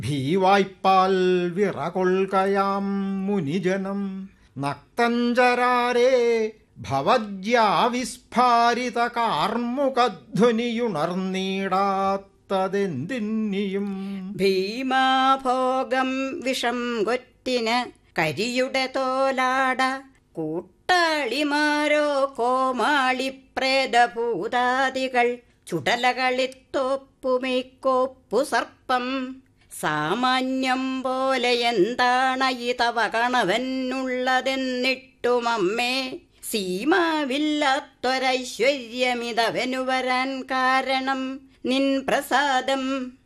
ഭീവായ്പാൽ വിറകൊൾകയാം മുനിജനം നക്തഞ്ചരാരേ ഭവജ്യാവിസ്ഫാരിത കാർമുകധ്വനിയുണർന്നീടാത്തതെന്തിന്നിയും ഭീമാഭോഗം വിഷം കൊറ്റിന് കരിയുടെ തോലാട കൂട്ടാളിമാരോ കോമാളി പ്രേതഭൂതാദികൾ ചുടലകളിത്തോപ്പുമേക്കോപ്പു സർപ്പം സാമാന്യം പോലെ എന്താണ് ഈ തവ കണവനുള്ളതെന്നിട്ടുമമ്മേ സീമാവില്ലാത്തൊരൈശ്വര്യമിതവനു വരാൻ കാരണം നിൻ പ്രസാദം